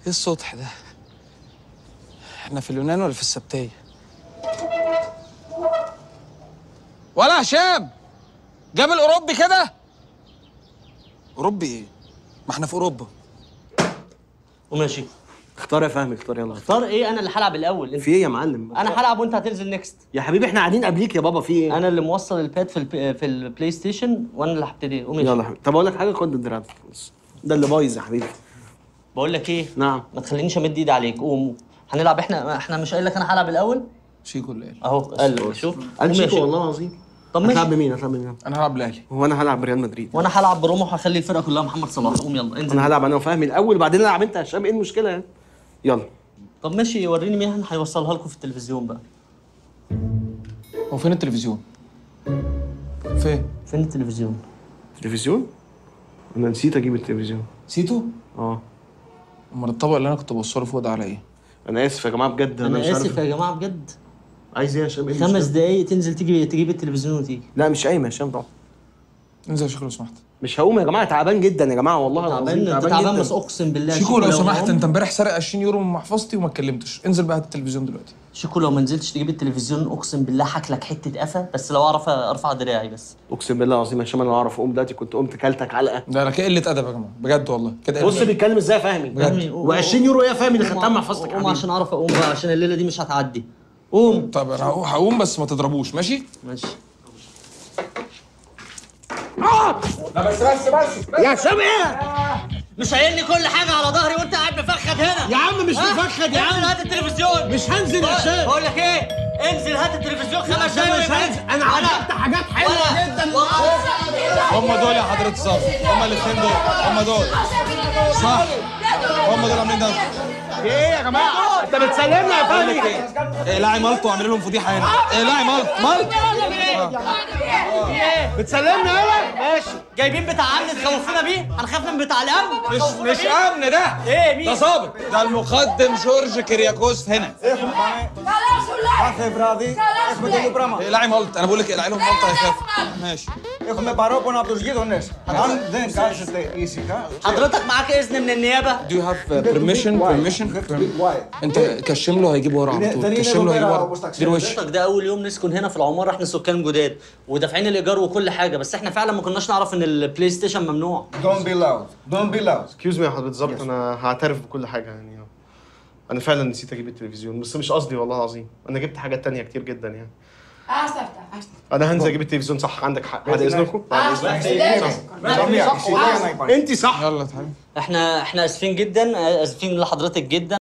ايه السطح ده احنا في اليونان ولا في السبتية ولا هشام جاب الاوروبي كده اوروبي ايه ما احنا في اوروبا وماشي اختار يا فهمي اختار يلا اختار ايه انا اللي هلعب الاول انت في ايه يا معلم انا هلعب وانت هتنزل نيكست يا حبيبي احنا قاعدين قبليك يا بابا في ايه انا اللي موصل الباد في الب... في البلاي ستيشن وانا اللي هبتدي قوم يلا يا ماشي حبيبي طب اقول لك حاجه خد الدراع ده. بص. ده اللي بايظ يا حبيبي بقول لك ايه نعم ما تخلينيش امد ايدي عليك قوم هنلعب احنا احنا مش قايل لك انا هلعب الاول شيكو اللي قال اهو قال شوف قوم قال شيكو ماشي. والله العظيم طب هتلعب ماشي بمين هتلعب بمين انا هلعب الاهلي هو انا هلعب بريال مدريد وانا هلعب بروما وهخلي الفرقه كلها محمد صلاح قوم يلا انزل انا هلعب انا وفهمي الاول وبعدين العب انت يا هشام ايه المشكله يعني يلا طب ماشي وريني مين هيوصلها لكم في التلفزيون بقى هو فين التلفزيون فين فين التلفزيون تلفزيون انا نسيت اجيب التلفزيون سيتو اه امال الطبق اللي انا كنت بوصله فوق ده على ايه انا اسف يا جماعه بجد انا, انا مش اسف عارف يا جماعه بجد عايز ايه يا هشام ايه خمس المشكلة؟ دقايق تنزل تيجي تجيب التلفزيون وتيجي لا مش قايم يا هشام طبعا انزل يا شيكو لو سمحت مش هقوم يا جماعه تعبان جدا يا جماعه والله العظيم تعبان انت تعبان جداً. بس اقسم بالله شيكو لو سمحت قام- انت امبارح سرق 20 يورو من محفظتي وما اتكلمتش انزل بقى هات التلفزيون دلوقتي شيكو لو ما نزلتش تجيب التلفزيون اقسم بالله هاكلك حته قفا بس لو اعرف ارفع دراعي بس اقسم بالله العظيم يا هشام انا لو اعرف اقوم دلوقتي كنت قمت كلتك علقه ده انا كده قله ادب يا جماعه بجد والله كده بص قلة بيتكلم ازاي يا فهمي فهمي، و20 يورو ايه يا فهمي اللي خدتها من محفظتك يا قوم حبيبي عشان اعرف اقوم بقى عشان الليله دي مش هتعدي قوم طب انا هقو- هقوم بس ما تضربوش ماشي ماشي يا هشام ايه مش قايل لي كل حاجه على ظهري وانت قاعد مفخد هنا يا عم مش ها؟ مفخد يا انزل عم هات التلفزيون مش هنزل يا هشام بقول لك ايه انزل هات التلفزيون خمس هشام دقايق مش هنزل انا عملت حاجات حلوه جدا هم دول يا حضرة الظابط هم الاثنين دول هم دول صح هم دول عاملين ده ايه يا جماعه انت بتسلمنا يا فهمي اقلعي مالطو واعملي لهم فضيحه هنا اقلعي مالطو مالطو بتسلمنا يلا ماشي جايبين بتاع امن تخوفونا بيه هنخاف من بتاع الامن مش تخوفونا مش بيه؟ امن ده ايه مين ده ظابط ده المقدم جورج كرياكوس هنا Κάθε βράδυ έχουμε το ίδιο πράγμα. اقلعي مالطو انا بقول لك اقلعي لهم مالطو هيخافوا ماشي Έχουμε παρόπονα από τους γείτονες. Αν δεν κάτσετε ήσυχα, حضرتك معاك اذن من النيابه Do you have uh, permission You permission have to be quiet. انت كشم له هيجيب ورا على ده طول ليه كشم له هيجيب بقى ورا وسط دير وش حضرتك ده اول يوم نسكن هنا في العماره احنا سكان جداد ودافعين الايجار وكل حاجه بس احنا فعلا ما كناش نعرف ان البلاي ستيشن ممنوع Don't be loud. Don't be loud. اكسكيوز مي يا حضرة الظابط انا هعترف بكل حاجه يعني انا فعلا نسيت اجيب التلفزيون بس مش قصدي والله العظيم انا جبت حاجات تانية كتير جدا يعني Άστα αυτά. Άστα. انا هنزل اجيب التلفزيون صح عندك حق بعد اذنكم بعد Άστα. اذنكم Συντέλεσε. Καμία. Ησυχία να υπάρχει. انت صح يلا تعالى احنا احنا اسفين جدا اسفين لحضرتك جدا